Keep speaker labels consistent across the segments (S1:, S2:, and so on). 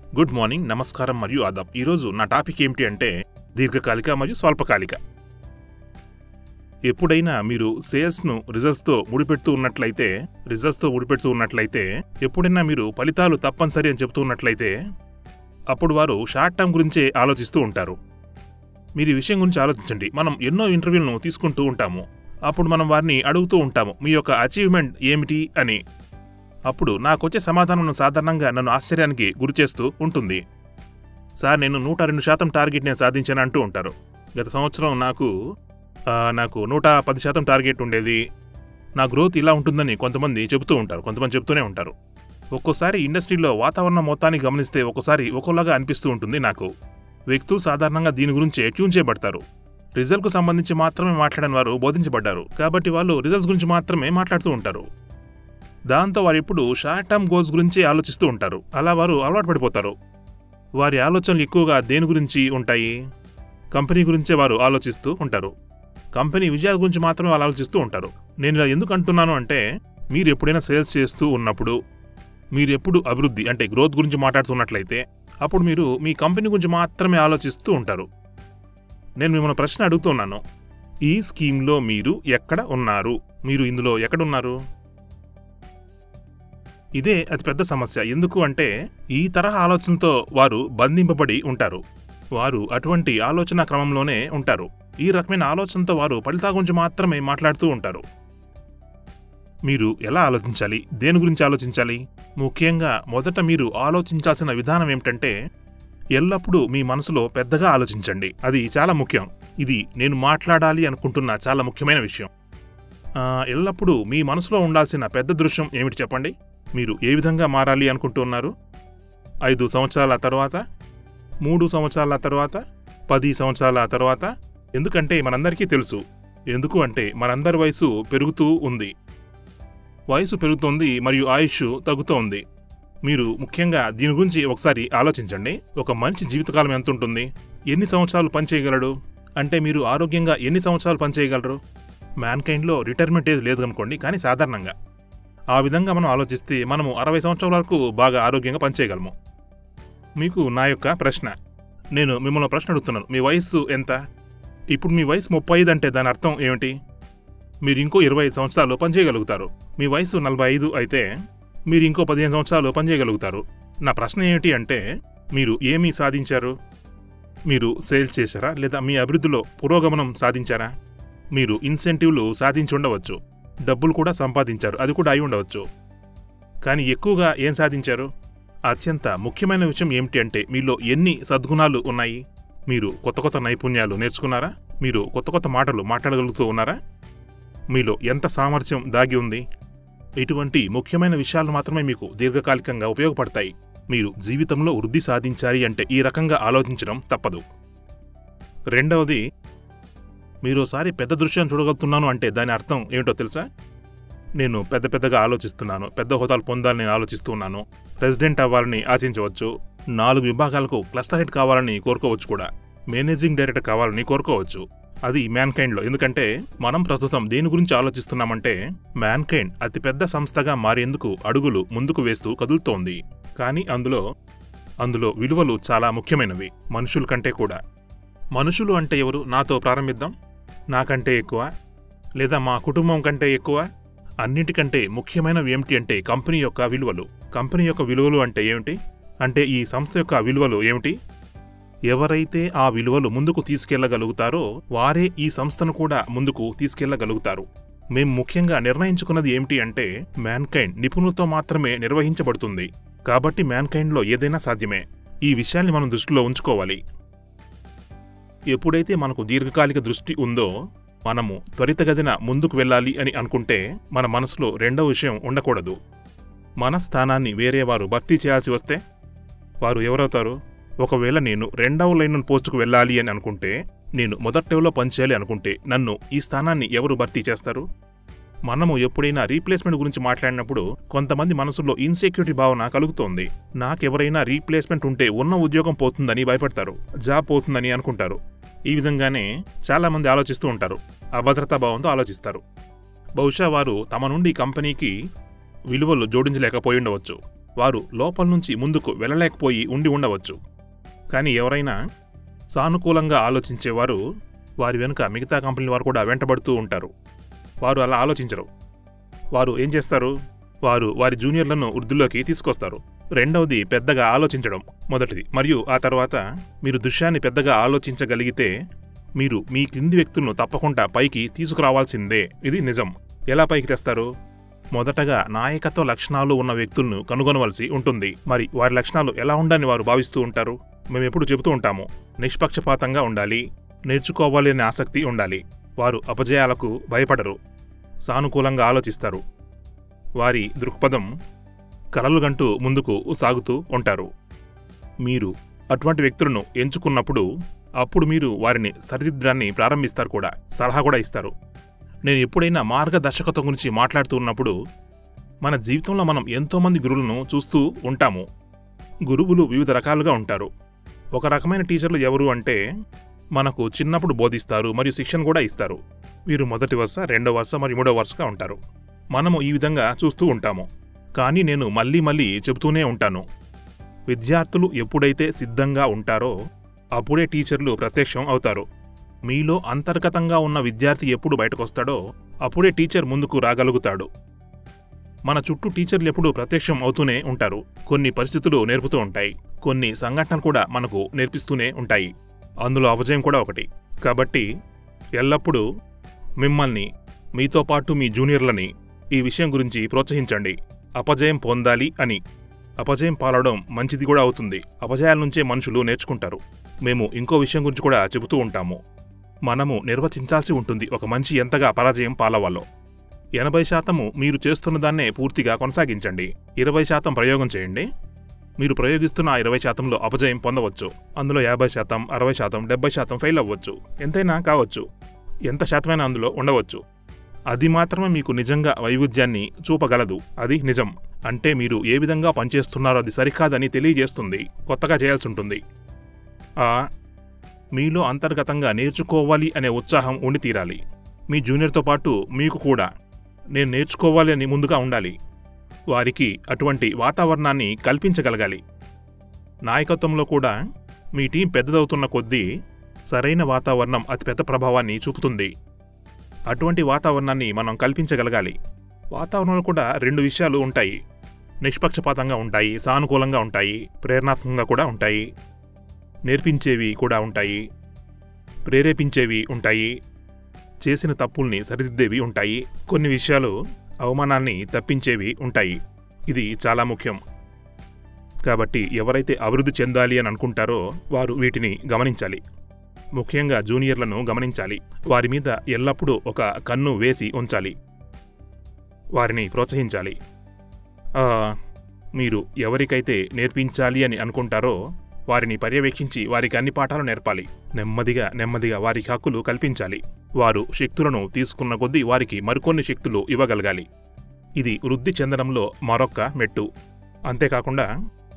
S1: good morning నమస్కారం మరియు ఆదాబ్ ఈరోజు నా టాపిక్ ఏమిటి అంటే దీర్ఘకాలిక మరియు స్వల్పకాలిక ఎప్పుడైనా మీరు సేల్స్ను రిజల్ట్స్తో ముడిపెడుతూ ఉన్నట్లయితే రిజల్ట్స్తో ముడిపెడుతూ ఉన్నట్లయితే ఎప్పుడైనా మీరు ఫలితాలు తప్పనిసరి అని చెబుతూ ఉన్నట్లయితే అప్పుడు వారు షార్ట్ టర్మ్ గురించే ఆలోచిస్తూ ఉంటారు మీరు ఈ విషయం గురించి ఆలోచించండి మనం ఎన్నో ఇంటర్వ్యూలను తీసుకుంటూ ఉంటాము అప్పుడు మనం వారిని అడుగుతూ ఉంటాము మీ యొక్క అచీవ్మెంట్ ఏమిటి అని అప్పుడు నాకొచ్చే సమాధానం సాధారణంగా నన్ను ఆశ్చర్యానికి గురిచేస్తూ ఉంటుంది సార్ నేను నూట రెండు శాతం టార్గెట్ నేను సాధించాను అంటూ ఉంటారు గత సంవత్సరం నాకు ఆ, నాకు నూట పది శాతం టార్గెట్ ఉండేది నా గ్రోత్ ఇలా ఉంటుందని కొంతమంది చెబుతూ ఉంటారు కొంతమంది చెబుతూనే ఉంటారు ఒక్కోసారి ఇండస్ట్రీలో వాతావరణం మొత్తాన్ని గమనిస్తే ఒక్కోసారి ఒక్కోలాగా అనిపిస్తూ ఉంటుంది నాకు వ్యక్తులు సాధారణంగా దీని గురించే ట్యూన్ చేయబడతారు రిజల్ట్కు సంబంధించి మాత్రమే మాట్లాడని వారు బోధించబడ్డారు కాబట్టి వాళ్ళు రిజల్ట్స్ గురించి మాత్రమే మాట్లాడుతూ ఉంటారు దాంతో వారు ఎప్పుడు షార్ట్ టర్మ్ గోల్స్ గురించి ఆలోచిస్తూ ఉంటారు అలా వారు అలవాటు పడిపోతారు వారి ఆలోచనలు ఎక్కువగా దేని గురించి ఉంటాయి కంపెనీ గురించే వారు ఆలోచిస్తూ ఉంటారు కంపెనీ విజయాల గురించి మాత్రమే వాళ్ళు ఆలోచిస్తూ ఉంటారు నేను ఇలా ఎందుకు అంటున్నాను అంటే మీరు ఎప్పుడైనా సేల్స్ చేస్తూ ఉన్నప్పుడు మీరు ఎప్పుడు అభివృద్ధి అంటే గ్రోత్ గురించి మాట్లాడుతున్నట్లయితే అప్పుడు మీరు మీ కంపెనీ గురించి మాత్రమే ఆలోచిస్తూ ఉంటారు నేను మిమ్మల్ని ప్రశ్న అడుగుతున్నాను ఈ స్కీమ్లో మీరు ఎక్కడ ఉన్నారు మీరు ఇందులో ఎక్కడున్నారు ఇదే అతిపెద్ద సమస్య ఎందుకు అంటే ఈ తరహా ఆలోచనతో వారు బంధింపబడి ఉంటారు వారు అటువంటి ఆలోచన క్రమంలోనే ఉంటారు ఈ రకమైన ఆలోచనతో వారు ఫలితాల గురించి మాత్రమే మాట్లాడుతూ ఉంటారు మీరు ఎలా ఆలోచించాలి దేని గురించి ఆలోచించాలి ముఖ్యంగా మొదట మీరు ఆలోచించాల్సిన విధానం ఏమిటంటే ఎల్లప్పుడూ మీ మనసులో పెద్దగా ఆలోచించండి అది చాలా ముఖ్యం ఇది నేను మాట్లాడాలి అనుకుంటున్న చాలా ముఖ్యమైన విషయం ఆ, ఎల్లప్పుడూ మీ మనసులో ఉండాల్సిన పెద్ద దృశ్యం ఏమిటి చెప్పండి మీరు ఏ విధంగా మారాలి అనుకుంటున్నారు ఐదు సంవత్సరాల తర్వాత మూడు సంవత్సరాల తర్వాత పది సంవత్సరాల తర్వాత ఎందుకంటే మనందరికీ తెలుసు ఎందుకు అంటే మనందరి వయసు పెరుగుతూ ఉంది వయసు పెరుగుతోంది మరియు ఆయుష్ తగ్గుతోంది మీరు ముఖ్యంగా దీని గురించి ఒకసారి ఆలోచించండి ఒక మనిషి జీవితకాలం ఎంత ఉంటుంది ఎన్ని సంవత్సరాలు పనిచేయగలడు అంటే మీరు ఆరోగ్యంగా ఎన్ని సంవత్సరాలు పనిచేయగలరు మ్యాన్కైండ్లో రిటైర్మెంట్ ఏది లేదు అనుకోండి కానీ సాధారణంగా ఆ విధంగా మనం ఆలోచిస్తే మనము అరవై సంవత్సరాల వరకు బాగా ఆరోగ్యంగా పనిచేయగలము మీకు నా యొక్క ప్రశ్న నేను మిమ్మల్ని ప్రశ్న అడుగుతున్నాను మీ వయస్సు ఎంత ఇప్పుడు మీ వయసు ముప్పై ఐదు అంటే దాని అర్థం ఏమిటి మీరు ఇంకో ఇరవై ఐదు సంవత్సరాలు పనిచేయగలుగుతారు మీ వయసు నలభై ఐదు అయితే మీరు ఇంకో పదిహేను సంవత్సరాలు పనిచేయగలుగుతారు నా ప్రశ్న ఏమిటి అంటే మీరు ఏమీ సాధించారు మీరు సేల్ చేశారా లేదా మీ అభివృద్ధిలో పురోగమనం సాధించారా మీరు ఇన్సెంటివ్లు సాధించి ఉండవచ్చు డబ్బులు కూడా సంపాదించారు అది కూడా అయి ఉండవచ్చు కానీ ఎక్కువగా ఏం సాధించారు అత్యంత ముఖ్యమైన విషయం ఏమిటి అంటే మీలో ఎన్ని సద్గుణాలు ఉన్నాయి మీరు కొత్త కొత్త నైపుణ్యాలు నేర్చుకున్నారా మీరు కొత్త కొత్త మాటలు మాట్లాడగలుగుతూ ఉన్నారా మీలో ఎంత సామర్థ్యం దాగి ఉంది ఇటువంటి ముఖ్యమైన విషయాలు మాత్రమే మీకు దీర్ఘకాలికంగా ఉపయోగపడతాయి మీరు జీవితంలో వృద్ధి సాధించాలి అంటే ఈ రకంగా ఆలోచించడం తప్పదు రెండవది మీరోసారి పెద్ద దృశ్యం చూడగలుగుతున్నాను అంటే దాని అర్థం ఏమిటో తెలుసా నేను పెద్ద పెద్దగా ఆలోచిస్తున్నాను పెద్ద హోదాలు పొందాలని ఆలోచిస్తున్నాను ప్రెసిడెంట్ అవ్వాలని ఆశించవచ్చు నాలుగు విభాగాలకు క్లస్టర్ హెడ్ కావాలని కోరుకోవచ్చు కూడా మేనేజింగ్ డైరెక్టర్ కావాలని కోరుకోవచ్చు అది మ్యాన్కైండ్లో ఎందుకంటే మనం ప్రస్తుతం దేని గురించి ఆలోచిస్తున్నామంటే మ్యాన్కైండ్ అతిపెద్ద సంస్థగా మారేందుకు అడుగులు ముందుకు వేస్తూ కదులుతోంది కానీ అందులో అందులో విలువలు చాలా ముఖ్యమైనవి మనుషుల కంటే కూడా మనుషులు అంటే ఎవరు నాతో ప్రారంభిద్దాం నాకంటే ఎక్కువ లేదా మా కుటుంబం కంటే ఎక్కువ అన్నిటికంటే ముఖ్యమైనవి ఏమిటి అంటే కంపెనీ యొక్క విలువలు కంపెనీ యొక్క విలువలు అంటే ఏమిటి అంటే ఈ సంస్థ యొక్క విలువలు ఏమిటి ఎవరైతే ఆ విలువలు ముందుకు తీసుకెళ్లగలుగుతారో వారే ఈ సంస్థను కూడా ముందుకు తీసుకెళ్లగలుగుతారు మేం ముఖ్యంగా నిర్ణయించుకున్నది ఏమిటి అంటే మ్యాన్కైండ్ నిపుణులతో మాత్రమే నిర్వహించబడుతుంది కాబట్టి మ్యాన్కైండ్లో ఏదైనా సాధ్యమే ఈ విషయాన్ని మనం దృష్టిలో ఉంచుకోవాలి ఎప్పుడైతే మనకు దీర్ఘకాలిక దృష్టి ఉందో మనము త్వరితగతిన ముందుకు వెళ్ళాలి అని అనుకుంటే మన మనసులో రెండవ విషయం ఉండకూడదు మన స్థానాన్ని వేరే వారు భర్తీ చేయాల్సి వస్తే వారు ఎవరవుతారు ఒకవేళ నేను రెండవ లైన్ పోస్టుకు వెళ్ళాలి అని అనుకుంటే నేను మొదటి లెవెల్లో పనిచేయాలి అనుకుంటే నన్ను ఈ స్థానాన్ని ఎవరు భర్తీ చేస్తారు మనము ఎప్పుడైనా రీప్లేస్మెంట్ గురించి మాట్లాడినప్పుడు కొంతమంది మనసులో ఇన్సెక్యూరిటీ భావన కలుగుతోంది నాకెవరైనా రీప్లేస్మెంట్ ఉంటే ఉన్న ఉద్యోగం పోతుందని భయపడతారు జాబ్ పోతుందని అనుకుంటారు ఈ విధంగానే చాలా మంది ఆలోచిస్తూ ఉంటారు అభద్రతా భావంతో ఆలోచిస్తారు బహుశా వారు తమ నుండి కంపెనీకి విలువలు జోడించలేకపోయి ఉండవచ్చు వారు లోపల నుంచి ముందుకు వెళ్ళలేకపోయి ఉండి ఉండవచ్చు కానీ ఎవరైనా సానుకూలంగా ఆలోచించేవారు వారి వెనుక మిగతా కంపెనీల వారు కూడా వెంటబడుతూ ఉంటారు వారు అలా ఆలోచించరు వారు ఏం చేస్తారు వారు వారి జూనియర్లను వృద్ధిలోకి తీసుకొస్తారు రెండవది పెద్దగా ఆలోచించడం మొదటిది మరియు ఆ తర్వాత మీరు దృశ్యాన్ని పెద్దగా ఆలోచించగలిగితే మీరు మీ కింది వ్యక్తులను తప్పకుండా పైకి తీసుకురావాల్సిందే ఇది నిజం ఎలా పైకి తెస్తారు మొదటగా నాయకత్వ లక్షణాలు ఉన్న వ్యక్తులను కనుగొనవలసి ఉంటుంది మరి వారి లక్షణాలు ఎలా ఉండాలని వారు భావిస్తూ ఉంటారు మేము ఎప్పుడు చెబుతూ ఉంటాము నిష్పక్షపాతంగా ఉండాలి నేర్చుకోవాలి అనే ఆసక్తి ఉండాలి వారు అపజయాలకు భయపడరు సానుకూలంగా ఆలోచిస్తారు వారి దృక్పథం కలలుగంటూ ముందుకు సాగుతూ ఉంటారు మీరు అటువంటి వ్యక్తులను ఎంచుకున్నప్పుడు అప్పుడు మీరు వారిని సరిదిద్దడాన్ని ప్రారంభిస్తారు కూడా సలహా కూడా ఇస్తారు నేను ఎప్పుడైనా మార్గదర్శకత్వం గురించి మాట్లాడుతూ ఉన్నప్పుడు మన జీవితంలో మనం ఎంతోమంది గురువులను చూస్తూ ఉంటాము గురువులు వివిధ రకాలుగా ఉంటారు ఒక రకమైన టీచర్లు ఎవరు అంటే మనకు చిన్నప్పుడు బోధిస్తారు మరియు శిక్షణ కూడా ఇస్తారు వీరు మొదటి వరుస రెండో వరుస మరియు మూడో వరుసగా ఉంటారు మనము ఈ విధంగా చూస్తూ ఉంటాము కానీ నేను మళ్ళీ మళ్ళీ చెబుతూనే ఉంటాను విద్యార్థులు ఎప్పుడైతే సిద్ధంగా ఉంటారో అప్పుడే టీచర్లు ప్రత్యక్షం అవుతారు మీలో అంతర్గతంగా ఉన్న విద్యార్థి ఎప్పుడు బయటకొస్తాడో అప్పుడే టీచర్ ముందుకు రాగలుగుతాడు మన చుట్టూ టీచర్లు ఎప్పుడూ ప్రత్యక్షం అవుతూనే ఉంటారు కొన్ని పరిస్థితులు నేర్పుతూ ఉంటాయి కొన్ని సంఘటనలు కూడా మనకు నేర్పిస్తూనే ఉంటాయి అందులో అపజయం కూడా ఒకటి కాబట్టి ఎల్లప్పుడూ మిమ్మల్ని మీతో పాటు మీ జూనియర్లని ఈ విషయం గురించి ప్రోత్సహించండి అపజయం పొందాలి అని అపజయం పాలవడం మంచిది కూడా అవుతుంది అపజయాల నుంచే మనుషులు నేర్చుకుంటారు మేము ఇంకో విషయం గురించి కూడా చెబుతూ ఉంటాము మనము నిర్వచించాల్సి ఉంటుంది ఒక మంచి ఎంతగా పరాజయం పాలవాలో ఎనభై శాతము మీరు చేస్తున్న దాన్నే పూర్తిగా కొనసాగించండి ఇరవై శాతం ప్రయోగం చేయండి మీరు ప్రయోగిస్తున్న ఆ ఇరవై శాతంలో అపజయం పొందవచ్చు అందులో యాభై శాతం అరవై శాతం డెబ్బై శాతం ఫెయిల్ అవ్వచ్చు ఎంతైనా కావచ్చు ఎంత శాతమైనా అందులో ఉండవచ్చు అది మాత్రమే మీకు నిజంగా వైవిధ్యాన్ని చూపగలదు అది నిజం అంటే మీరు ఏ విధంగా పనిచేస్తున్నారో అది సరికాదని తెలియజేస్తుంది కొత్తగా చేయాల్సి ఉంటుంది ఆ మీలో అంతర్గతంగా నేర్చుకోవాలి అనే ఉత్సాహం ఉండి తీరాలి మీ జూనియర్తో పాటు మీకు కూడా నేను నేర్చుకోవాలి అని ముందుగా ఉండాలి వారికి అటువంటి వాతావరణాన్ని కల్పించగలగాలి నాయకత్వంలో కూడా మీ టీం పెద్దదవుతున్న కొద్దీ సరైన వాతావరణం అతిపెద్ద ప్రభావాన్ని చూపుతుంది అటువంటి వాతావరణాన్ని మనం కల్పించగలగాలి వాతావరణంలో కూడా రెండు విషయాలు ఉంటాయి నిష్పక్షపాతంగా ఉంటాయి సానుకూలంగా ఉంటాయి ప్రేరణాత్మకంగా కూడా ఉంటాయి నేర్పించేవి కూడా ఉంటాయి ప్రేరేపించేవి ఉంటాయి చేసిన తప్పుల్ని సరిదిద్దేవి ఉంటాయి కొన్ని విషయాలు అవమానాన్ని తప్పించేవి ఉంటాయి ఇది చాలా ముఖ్యం కాబట్టి ఎవరైతే అభివృద్ధి చెందాలి అని అనుకుంటారో వారు వీటిని గమనించాలి ముఖ్యంగా జూనియర్లను గమనించాలి వారి మీద ఎల్లప్పుడూ ఒక కన్ను వేసి ఉంచాలి వారిని ప్రోత్సహించాలి ఆ, మీరు ఎవరికైతే నేర్పించాలి అని అనుకుంటారో వారిని పర్యవేక్షించి వారికి అన్ని పాఠాలు నేర్పాలి నెమ్మదిగా నెమ్మదిగా వారికి హక్కులు కల్పించాలి వారు శక్తులను తీసుకున్న కొద్దీ వారికి మరికొన్ని శక్తులు ఇవ్వగలగాలి ఇది వృద్ధి చెందడంలో మరొక్క మెట్టు అంతేకాకుండా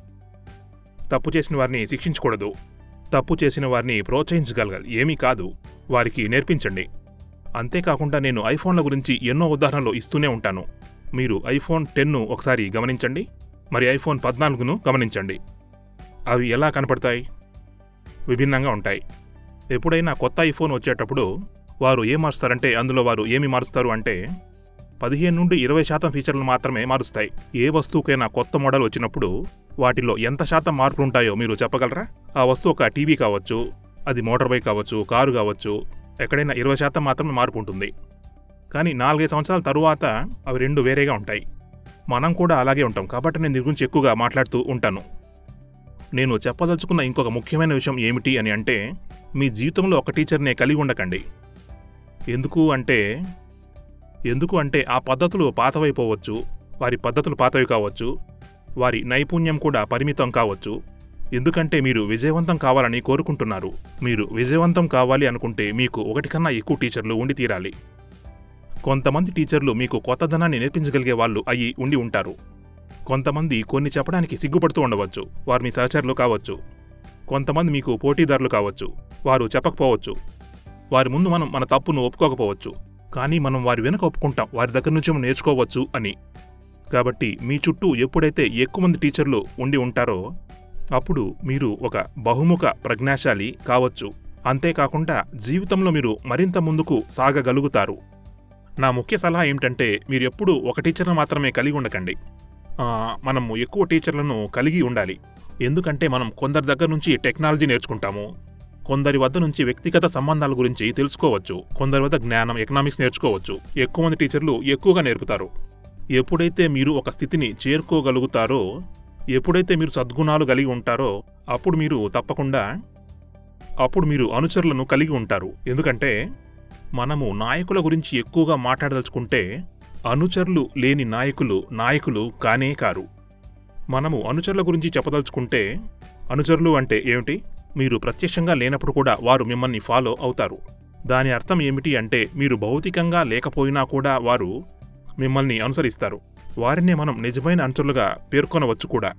S1: తప్పు చేసిన వారిని శిక్షించకూడదు తప్పు చేసిన వారిని ప్రోత్సహించగలగాలి ఏమీ కాదు వారికి నేర్పించండి అంతేకాకుండా నేను ఐఫోన్ల గురించి ఎన్నో ఉదాహరణలు ఇస్తూనే ఉంటాను మీరు ఐఫోన్ టెన్ను ఒకసారి గమనించండి మరి ఐఫోన్ పద్నాలుగును గమనించండి అవి ఎలా కనపడతాయి విభిన్నంగా ఉంటాయి ఎప్పుడైనా కొత్త ఐఫోన్ వచ్చేటప్పుడు వారు ఏం మారుస్తారంటే అందులో వారు ఏమి మారుస్తారు అంటే పదిహేను నుండి ఇరవై శాతం ఫీచర్లు మాత్రమే మారుస్తాయి ఏ వస్తువుకైనా కొత్త మోడల్ వచ్చినప్పుడు వాటిలో ఎంత శాతం మార్పులు ఉంటాయో మీరు చెప్పగలరా ఆ వస్తువు ఒక టీవీ కావచ్చు అది మోటార్ బైక్ కావచ్చు కారు కావచ్చు ఎక్కడైనా ఇరవై శాతం మాత్రమే మార్పు ఉంటుంది కానీ నాలుగైదు సంవత్సరాల తరువాత అవి రెండు వేరేగా ఉంటాయి మనం కూడా అలాగే ఉంటాం కాబట్టి నేను దీని గురించి ఎక్కువగా మాట్లాడుతూ ఉంటాను నేను చెప్పదలుచుకున్న ఇంకొక ముఖ్యమైన విషయం ఏమిటి అని అంటే మీ జీవితంలో ఒక టీచర్నే కలిగి ఉండకండి ఎందుకు అంటే ఎందుకు అంటే ఆ పద్ధతులు పాతవైపోవచ్చు వారి పద్ధతులు పాతవి కావచ్చు వారి నైపుణ్యం కూడా పరిమితం కావచ్చు ఎందుకంటే మీరు విజయవంతం కావాలని కోరుకుంటున్నారు మీరు విజయవంతం కావాలి అనుకుంటే మీకు ఒకటి కన్నా ఎక్కువ టీచర్లు ఉండి తీరాలి కొంతమంది టీచర్లు మీకు కొత్తదనాన్ని నేర్పించగలిగే వాళ్ళు అయి ఉండి ఉంటారు కొంతమంది కొన్ని చెప్పడానికి సిగ్గుపడుతూ ఉండవచ్చు వారు మీ సహచరులు కావచ్చు కొంతమంది మీకు పోటీదారులు కావచ్చు వారు చెప్పకపోవచ్చు వారి ముందు మనం మన తప్పును ఒప్పుకోకపోవచ్చు కానీ మనం వారి వెనుక ఒప్పుకుంటాం వారి దగ్గర నుంచి మనం నేర్చుకోవచ్చు అని కాబట్టి మీ చుట్టూ ఎప్పుడైతే ఎక్కువ మంది టీచర్లు ఉండి ఉంటారో అప్పుడు మీరు ఒక బహుముఖ ప్రజ్ఞాశాలి కావచ్చు అంతేకాకుండా జీవితంలో మీరు మరింత ముందుకు సాగగలుగుతారు నా ముఖ్య సలహా ఏమిటంటే మీరు ఎప్పుడూ ఒక టీచర్ను మాత్రమే కలిగి ఉండకండి ఆ, మనము ఎక్కువ టీచర్లను కలిగి ఉండాలి ఎందుకంటే మనం కొందరి దగ్గర నుంచి టెక్నాలజీ నేర్చుకుంటాము కొందరి వద్ద నుంచి వ్యక్తిగత సంబంధాల గురించి తెలుసుకోవచ్చు కొందరి వద్ద జ్ఞానం ఎకనామిక్స్ నేర్చుకోవచ్చు ఎక్కువ మంది టీచర్లు ఎక్కువగా నేర్పుతారు ఎప్పుడైతే మీరు ఒక స్థితిని చేరుకోగలుగుతారో ఎప్పుడైతే మీరు సద్గుణాలు కలిగి ఉంటారో అప్పుడు మీరు తప్పకుండా అప్పుడు మీరు అనుచరులను కలిగి ఉంటారు ఎందుకంటే మనము నాయకుల గురించి ఎక్కువగా మాట్లాడదలుచుకుంటే అనుచరులు లేని నాయకులు నాయకులు కానే కారు మనము అనుచరుల గురించి చెప్పదలుచుకుంటే అనుచరులు అంటే ఏమిటి మీరు ప్రత్యక్షంగా లేనప్పుడు కూడా వారు మిమ్మల్ని ఫాలో అవుతారు దాని అర్థం ఏమిటి అంటే మీరు భౌతికంగా లేకపోయినా కూడా వారు మిమ్మల్ని అనుసరిస్తారు వారినే మనం నిజమైన అనుచరులుగా పేర్కొనవచ్చు కూడా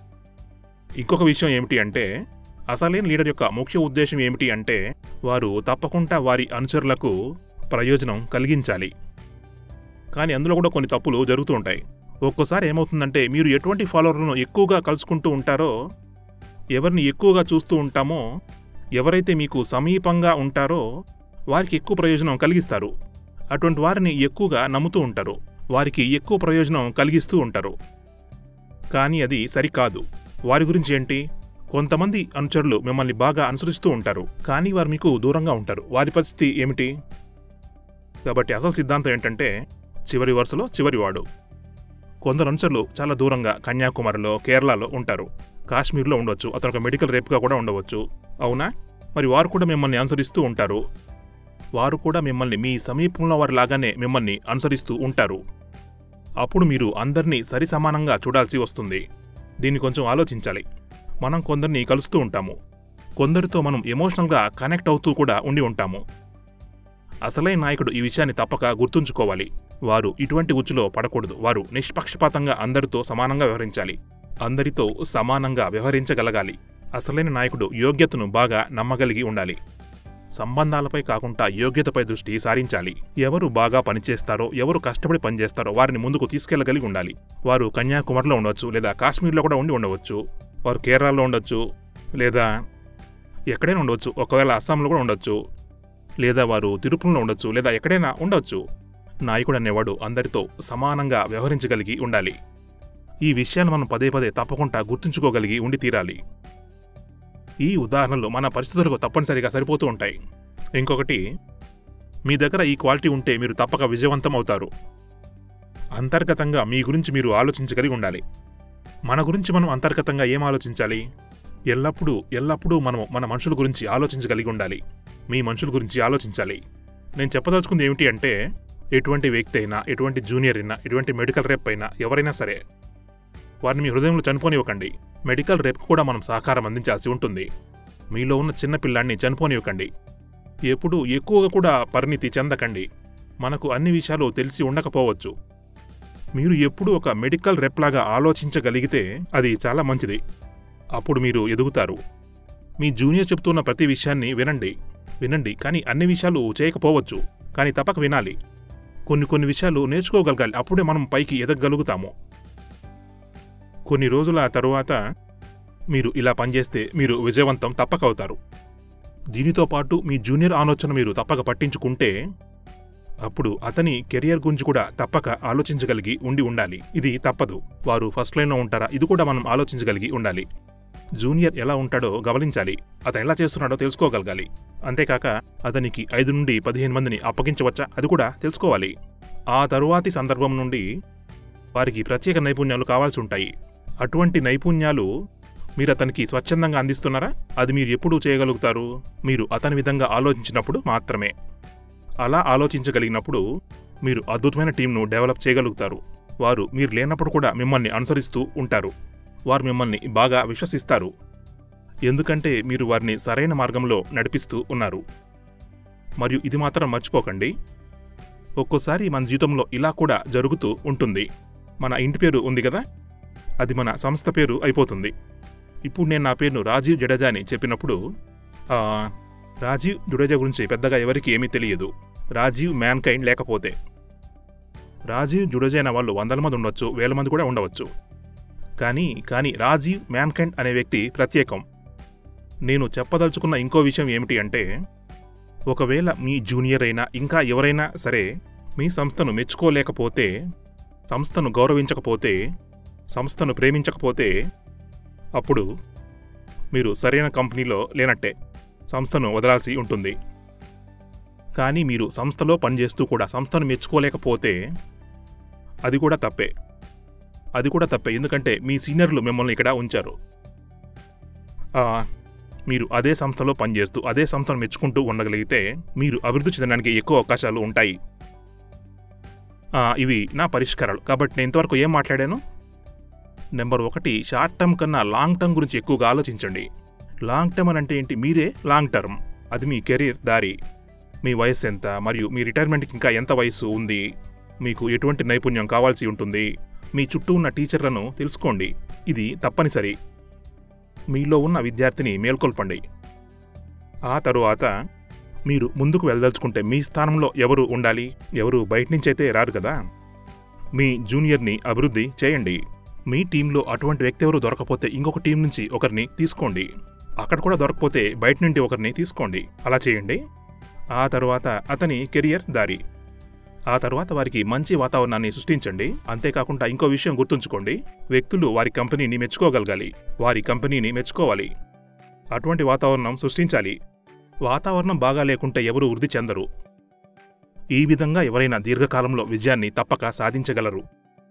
S1: ఇంకొక విషయం ఏమిటి అంటే అసలైన లీడర్ యొక్క ముఖ్య ఉద్దేశం ఏమిటి అంటే వారు తప్పకుండా వారి అనుచరులకు ప్రయోజనం కలిగించాలి కానీ అందులో కూడా కొన్ని తప్పులు జరుగుతూ ఉంటాయి ఒక్కోసారి ఏమవుతుందంటే మీరు ఎటువంటి ఫాలోవర్లను ఎక్కువగా కలుసుకుంటూ ఉంటారో ఎవరిని ఎక్కువగా చూస్తూ ఉంటామో ఎవరైతే మీకు సమీపంగా ఉంటారో వారికి ఎక్కువ ప్రయోజనం కలిగిస్తారు అటువంటి వారిని ఎక్కువగా నమ్ముతూ ఉంటారు వారికి ఎక్కువ ప్రయోజనం కలిగిస్తూ ఉంటారు కానీ అది సరికాదు వారి గురించి ఏంటి కొంతమంది అనుచరులు మిమ్మల్ని బాగా అనుసరిస్తూ ఉంటారు కానీ వారు మీకు దూరంగా ఉంటారు వారి పరిస్థితి ఏమిటి కాబట్టి అసలు సిద్ధాంతం ఏంటంటే చివరి వరుసలో చివరివాడు కొందరు అనుచరులు చాలా దూరంగా కన్యాకుమారిలో కేరళలో ఉంటారు కాశ్మీర్లో ఉండవచ్చు అతను ఒక మెడికల్ రేప్గా కూడా ఉండవచ్చు అవునా మరి వారు కూడా మిమ్మల్ని అనుసరిస్తూ ఉంటారు వారు కూడా మిమ్మల్ని మీ సమీపంలో వారి లాగానే మిమ్మల్ని అనుసరిస్తూ ఉంటారు అప్పుడు మీరు అందరినీ సరి సమానంగా చూడాల్సి వస్తుంది దీన్ని కొంచెం ఆలోచించాలి మనం కొందరిని కలుస్తూ ఉంటాము కొందరితో మనం ఎమోషనల్గా కనెక్ట్ అవుతూ కూడా ఉండి ఉంటాము అసలైన నాయకుడు ఈ విషయాన్ని తప్పక గుర్తుంచుకోవాలి వారు ఇటువంటి ఉచ్చులో పడకూడదు వారు నిష్పక్షపాతంగా అందరితో సమానంగా వ్యవహరించాలి అందరితో సమానంగా వ్యవహరించగలగాలి అసలైన నాయకుడు యోగ్యతను బాగా నమ్మగలిగి ఉండాలి సంబంధాలపై కాకుండా యోగ్యతపై దృష్టి సారించాలి ఎవరు బాగా పనిచేస్తారో ఎవరు కష్టపడి పనిచేస్తారో వారిని ముందుకు తీసుకెళ్లగలిగి ఉండాలి వారు కన్యాకుమారిలో ఉండవచ్చు లేదా కాశ్మీర్లో కూడా ఉండి ఉండవచ్చు వారు కేరళలో ఉండొచ్చు లేదా ఎక్కడైనా ఉండవచ్చు ఒకవేళ అస్సాంలో కూడా ఉండొచ్చు లేదా వారు తిరుపతిలో ఉండొచ్చు లేదా ఎక్కడైనా ఉండొచ్చు నాయకుడు అనేవాడు అందరితో సమానంగా వ్యవహరించగలిగి ఉండాలి ఈ విషయాలు మనం పదే పదే తప్పకుండా గుర్తుంచుకోగలిగి ఉండి తీరాలి ఈ ఉదాహరణలు మన పరిస్థితులకు తప్పనిసరిగా సరిపోతూ ఉంటాయి ఇంకొకటి మీ దగ్గర ఈ క్వాలిటీ ఉంటే మీరు తప్పక విజయవంతం అవుతారు అంతర్గతంగా మీ గురించి మీరు ఆలోచించగలిగి ఉండాలి మన గురించి మనం అంతర్గతంగా ఏం ఆలోచించాలి ఎల్లప్పుడూ ఎల్లప్పుడూ మనం మన మనుషుల గురించి ఆలోచించగలిగి ఉండాలి మీ మనుషుల గురించి ఆలోచించాలి నేను చెప్పదలుచుకుంది ఏమిటి అంటే ఎటువంటి వ్యక్తి అయినా ఎటువంటి జూనియర్ అయినా ఎటువంటి మెడికల్ రేప్ అయినా ఎవరైనా సరే వారిని మీ హృదయంలో చనిపోనివ్వకండి మెడికల్ రేప్కి కూడా మనం సహకారం అందించాల్సి ఉంటుంది మీలో ఉన్న చిన్న పిల్లాన్ని చనిపోనివ్వకండి ఎప్పుడూ ఎక్కువగా కూడా పరిణితి చెందకండి మనకు అన్ని విషయాలు తెలిసి ఉండకపోవచ్చు మీరు ఎప్పుడూ ఒక మెడికల్ రెప్లాగా ఆలోచించగలిగితే అది చాలా మంచిది అప్పుడు మీరు ఎదుగుతారు మీ జూనియర్ చెప్తున్న ప్రతి విషయాన్ని వినండి వినండి కానీ అన్ని విషయాలు చేయకపోవచ్చు కానీ తప్పక వినాలి కొన్ని కొన్ని విషయాలు నేర్చుకోగలగాలి అప్పుడే మనం పైకి ఎదగగలుగుతాము కొన్ని రోజుల తరువాత మీరు ఇలా పనిచేస్తే మీరు విజయవంతం తప్పక అవుతారు దీనితో పాటు మీ జూనియర్ ఆలోచన మీరు తప్పక పట్టించుకుంటే అప్పుడు అతని కెరియర్ గురించి కూడా తప్పక ఆలోచించగలిగి ఉండి ఉండాలి ఇది తప్పదు వారు ఫస్ట్ లైన్లో ఉంటారా ఇది కూడా మనం ఆలోచించగలిగి ఉండాలి జూనియర్ ఎలా ఉంటాడో గమనించాలి అతను ఎలా చేస్తున్నాడో తెలుసుకోగలగాలి అంతేకాక అతనికి ఐదు నుండి పదిహేను మందిని అప్పగించవచ్చా అది కూడా తెలుసుకోవాలి ఆ తరువాతి సందర్భం నుండి వారికి ప్రత్యేక నైపుణ్యాలు కావాల్సి ఉంటాయి అటువంటి నైపుణ్యాలు మీరు అతనికి స్వచ్ఛందంగా అందిస్తున్నారా అది మీరు ఎప్పుడు చేయగలుగుతారు మీరు అతని విధంగా ఆలోచించినప్పుడు మాత్రమే అలా ఆలోచించగలిగినప్పుడు మీరు అద్భుతమైన టీంను డెవలప్ చేయగలుగుతారు వారు మీరు లేనప్పుడు కూడా మిమ్మల్ని అనుసరిస్తూ ఉంటారు వారు మిమ్మల్ని బాగా విశ్వసిస్తారు ఎందుకంటే మీరు వారిని సరైన మార్గంలో నడిపిస్తూ ఉన్నారు మరియు ఇది మాత్రం మర్చిపోకండి ఒక్కోసారి మన జీవితంలో ఇలా కూడా జరుగుతూ ఉంటుంది మన ఇంటి పేరు ఉంది కదా అది మన సంస్థ పేరు అయిపోతుంది ఇప్పుడు నేను నా పేరును రాజీవ్ జడేజా అని చెప్పినప్పుడు ఆ, రాజీవ్ జడేజా గురించి పెద్దగా ఎవరికి ఏమీ తెలియదు రాజీవ్ మ్యాన్ కైండ్ లేకపోతే రాజీవ్ జుడేజా అనే వాళ్ళు వందల మంది ఉండొచ్చు వేల మంది కూడా ఉండవచ్చు కానీ కానీ రాజీవ్ మ్యాన్కైండ్ అనే వ్యక్తి ప్రత్యేకం నేను చెప్పదలుచుకున్న ఇంకో విషయం ఏమిటి అంటే ఒకవేళ మీ జూనియర్ అయినా ఇంకా ఎవరైనా సరే మీ సంస్థను మెచ్చుకోలేకపోతే సంస్థను గౌరవించకపోతే సంస్థను ప్రేమించకపోతే అప్పుడు మీరు సరైన కంపెనీలో లేనట్టే సంస్థను వదలాల్సి ఉంటుంది కానీ మీరు సంస్థలో పనిచేస్తూ కూడా సంస్థను మెచ్చుకోలేకపోతే అది కూడా తప్పే అది కూడా తప్పే ఎందుకంటే మీ సీనియర్లు మిమ్మల్ని ఇక్కడ ఉంచారు ఆ, మీరు అదే సంస్థలో పనిచేస్తూ అదే సంస్థను మెచ్చుకుంటూ ఉండగలిగితే మీరు అభివృద్ధి చెందడానికి ఎక్కువ అవకాశాలు ఉంటాయి ఆ, ఇవి నా పరిష్కారాలు కాబట్టి నేను ఇంతవరకు ఏం మాట్లాడాను నెంబర్ ఒకటి షార్ట్ టర్మ్ కన్నా లాంగ్ టర్మ్ గురించి ఎక్కువగా ఆలోచించండి లాంగ్ టర్మ్ అని అంటే ఏంటి మీరే లాంగ్ టర్మ్ అది మీ కెరీర్ దారి మీ వయసు ఎంత మరియు మీ రిటైర్మెంట్కి ఇంకా ఎంత వయసు ఉంది మీకు ఎటువంటి నైపుణ్యం కావాల్సి ఉంటుంది మీ చుట్టూ ఉన్న టీచర్లను తెలుసుకోండి ఇది తప్పనిసరి మీలో ఉన్న విద్యార్థిని మేల్కొల్పండి ఆ తరువాత మీరు ముందుకు వెళ్ళదలుచుకుంటే మీ స్థానంలో ఎవరు ఉండాలి ఎవరు బయట నుంచి అయితే రారు కదా మీ జూనియర్ని అభివృద్ధి చేయండి మీ టీంలో అటువంటి వ్యక్తి ఎవరు దొరకపోతే ఇంకొక టీం నుంచి ఒకరిని తీసుకోండి అక్కడ కూడా దొరకపోతే బయట నుండి ఒకరిని తీసుకోండి అలా చేయండి ఆ తర్వాత అతని కెరియర్ దారి ఆ తర్వాత వారికి మంచి వాతావరణాన్ని సృష్టించండి అంతేకాకుండా ఇంకో విషయం గుర్తుంచుకోండి వ్యక్తులు వారి కంపెనీని మెచ్చుకోగలగాలి వారి కంపెనీని మెచ్చుకోవాలి అటువంటి వాతావరణం సృష్టించాలి వాతావరణం బాగా లేకుంటే ఎవరు వృద్ధి చెందరు ఈ విధంగా ఎవరైనా దీర్ఘకాలంలో విజయాన్ని తప్పక సాధించగలరు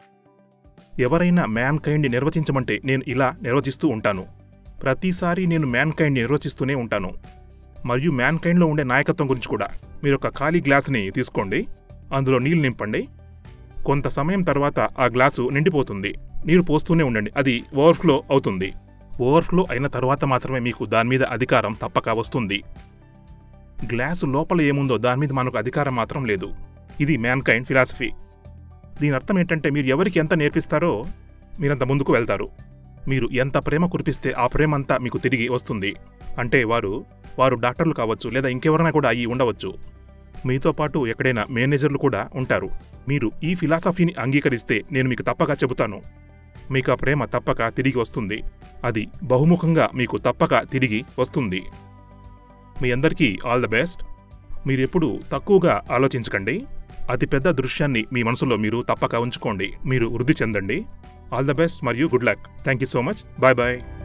S1: ఎవరైనా మ్యాన్ కైండ్ని నిర్వచించమంటే నేను ఇలా నిర్వచిస్తూ ఉంటాను ప్రతిసారి నేను మ్యాన్ కైండ్ని నిర్వచిస్తూనే ఉంటాను మరియు మ్యాన్ కైండ్లో ఉండే నాయకత్వం గురించి కూడా మీరు ఒక ఖాళీ గ్లాసుని తీసుకోండి అందులో నీళ్లు నింపండి కొంత సమయం తర్వాత ఆ గ్లాసు నిండిపోతుంది నీరు పోస్తూనే ఉండండి అది ఓవర్ఫ్లో అవుతుంది ఓవర్ఫ్లో అయిన తర్వాత మాత్రమే మీకు దాని మీద అధికారం తప్పక వస్తుంది గ్లాసు లోపల ఏముందో దాని మీద మనకు అధికారం మాత్రం లేదు ఇది మ్యాన్ కైండ్ ఫిలాసఫీ దీని అర్థం ఏంటంటే మీరు ఎవరికి ఎంత నేర్పిస్తారో మీరంత ముందుకు వెళ్తారు మీరు ఎంత ప్రేమ కురిపిస్తే ఆ ప్రేమ అంతా మీకు తిరిగి వస్తుంది అంటే వారు వారు డాక్టర్లు కావచ్చు లేదా ఇంకెవరైనా కూడా అయ్యి ఉండవచ్చు మీతో పాటు ఎక్కడైనా మేనేజర్లు కూడా ఉంటారు మీరు ఈ ఫిలాసఫీని అంగీకరిస్తే నేను మీకు తప్పక చెబుతాను మీకు ఆ ప్రేమ తప్పక తిరిగి వస్తుంది అది బహుముఖంగా మీకు తప్పక తిరిగి వస్తుంది మీ అందరికీ ఆల్ ద బెస్ట్ మీరెప్పుడు తక్కువగా ఆలోచించకండి అతిపెద్ద దృశ్యాన్ని మీ మనసులో మీరు తప్పక ఉంచుకోండి మీరు వృద్ధి చెందండి ఆల్ ద బెస్ట్ మరియు good luck thank you so much bye bye